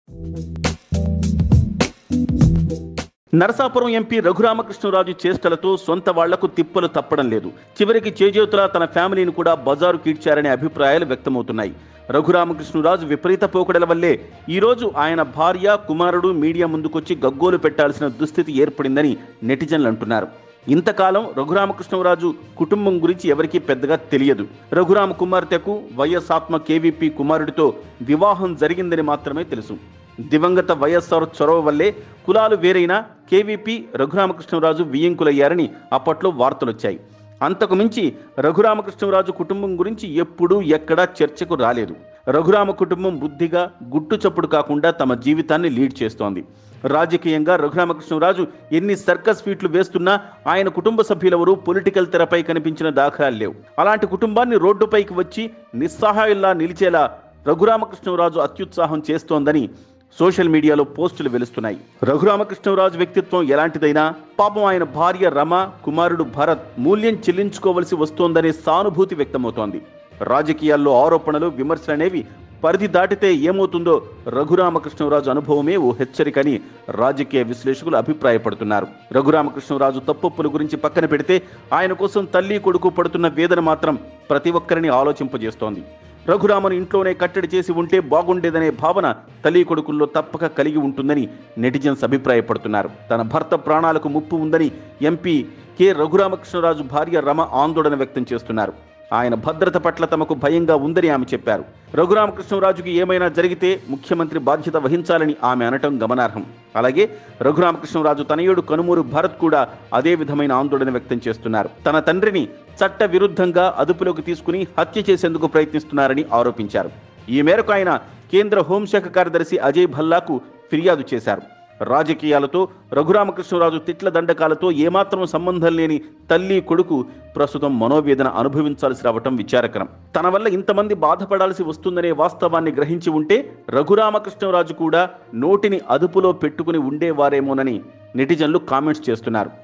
Narasapuram MP Raghuramakrishnaraju చేష్టలతో సొంత వాళ్లకు తిప్పలు తప్పడం లేదు చివరికి చేజేతులా తన ఫ్యామిలీని కూడా బజారు కీడ్చారనే అభిప్రాయాలు వ్యక్తమవుతున్నాయి రఘురామకృష్ణరాజు విపరీత పోకడల వల్లే ఈరోజు ఆయన భార్య కుమారుడు మీడియా ముందుకొచ్చి గగ్గోలు పెట్టాల్సిన దుస్థితి ఏర్పడిందని నెటిజన్లు అంటున్నారు ఇంతకాలం రఘురామకృష్ణరాజు కుటుంబం గురించి ఎవరికీ పెద్దగా తెలియదు రఘురామ కుమార్తెకు వైఎస్ ఆత్మ కేవీపీ కుమారుడితో వివాహం జరిగిందని మాత్రమే తెలుసు దివంగత వైఎస్ఆర్ చొరవ వల్లే కులాలు వేరైనా కేవీపీ రఘురామకృష్ణరాజు వియ్యంకులయ్యారని అప్పట్లో వార్తలొచ్చాయి అంతకు మించి రఘురామకృష్ణరాజు కుటుంబం గురించి ఎప్పుడూ ఎక్కడా చర్చకు రాలేదు రఘురామ కుటుంబం బుద్ధిగా గుట్టు చప్పుడు కాకుండా తమ జీవితాన్ని లీడ్ చేస్తోంది రాజకీయంగా రఘురామకృష్ణరాజు ఎన్ని సర్కస్ ఫీట్లు వేస్తున్నా ఆయన కుటుంబ సభ్యులెవరూ పొలిటికల్ తెరపై కనిపించిన దాఖలాలు లేవు అలాంటి కుటుంబాన్ని రోడ్డుపైకి వచ్చి నిస్సహాయుల్లా నిలిచేలా రఘురామకృష్ణరాజు అత్యుత్సాహం చేస్తోందని సోషల్ మీడియాలో పోస్టులు వెలుస్తున్నాయి రఘురామకృష్ణరాజు వ్యక్తిత్వం ఎలాంటిదైనా పాపం ఆయన భార్య రమ కుమారుడు భరత్ మూల్యం చెల్లించుకోవలసి వస్తోందనే సానుభూతి వ్యక్తమవుతోంది రాజకీయాల్లో ఆరోపణలు విమర్శలనేవి పరిధి దాటితే ఏమవుతుందో రఘురామకృష్ణరాజు అనుభవమే ఓ హెచ్చరికని రాజకీయ విశ్లేషకులు అభిప్రాయపడుతున్నారు రఘురామకృష్ణరాజు తప్పొప్పుల గురించి పక్కన పెడితే ఆయన కోసం తల్లి కొడుకు పడుతున్న వేదన మాత్రం ప్రతి ఒక్కరిని ఆలోచింపజేస్తోంది రఘురామను ఇంట్లోనే కట్టడి చేసి ఉంటే బాగుండేదనే భావన తల్లి కొడుకుల్లో తప్పక కలిగి ఉంటుందని నెటిజన్స్ అభిప్రాయపడుతున్నారు తన భర్త ప్రాణాలకు ముప్పు ఉందని ఎంపీ కె రఘురామకృష్ణరాజు భార్య రమ ఆందోళన వ్యక్తం చేస్తున్నారు ఆయన భద్రత పట్ల తమకు భయంగా ఉందని ఆమె చెప్పారు రఘురామకృష్ణరాజుకి ఏమైనా జరిగితే ముఖ్యమంత్రి బాధ్యత వహించాలని ఆమె అనటం గమనార్హం అలాగే రఘురామకృష్ణరాజు తనయుడు కనుమూరు భరత్ కూడా అదే విధమైన ఆందోళన వ్యక్తం చేస్తున్నారు తన తండ్రిని చట్ట విరుద్ధంగా అదుపులోకి తీసుకుని హత్య చేసేందుకు ప్రయత్నిస్తున్నారని ఆరోపించారు ఈ మేరకు ఆయన కేంద్ర హోంశాఖ కార్యదర్శి అజయ్ భల్లాకు ఫిర్యాదు చేశారు రాజకీయాలతో రఘురామకృష్ణరాజు తిట్ల దండకాలతో ఏమాత్రం సంబంధం లేని తల్లి కొడుకు ప్రస్తుతం మనోవేదన అనుభవించాల్సి రావటం విచారకరం తన వల్ల ఇంతమంది బాధపడాల్సి వస్తుందనే వాస్తవాన్ని గ్రహించి ఉంటే రఘురామకృష్ణరాజు కూడా నోటిని అదుపులో పెట్టుకుని ఉండేవారేమోనని నెటిజన్లు కామెంట్స్ చేస్తున్నారు